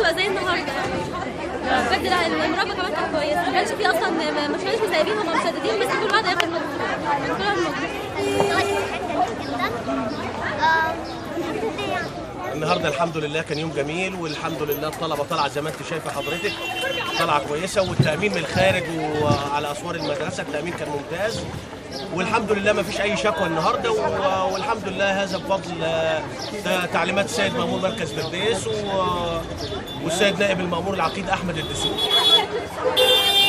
تبقى زي النهارده يعني بجد لا المراقبه كمان كانت كويسه ما كانش في اصلا ما ما كانوش مسايبين هم مسددين بس كل واحد هياخد نقطه كل واحد نقطه النهارده الحمد لله كان يوم جميل والحمد لله الطلبه طالعه زي ما انت شايفه حضرتك طالعه كويسه والتامين من الخارج وعلى اسوار المدرسه التامين كان ممتاز والحمد لله ما فيش اي شكوى النهارده و- والحمد لله هذا بفضل آه، ده تعليمات السيد مامور مركز برديس و- والسيد نائب المامور العقيد احمد الدسوقي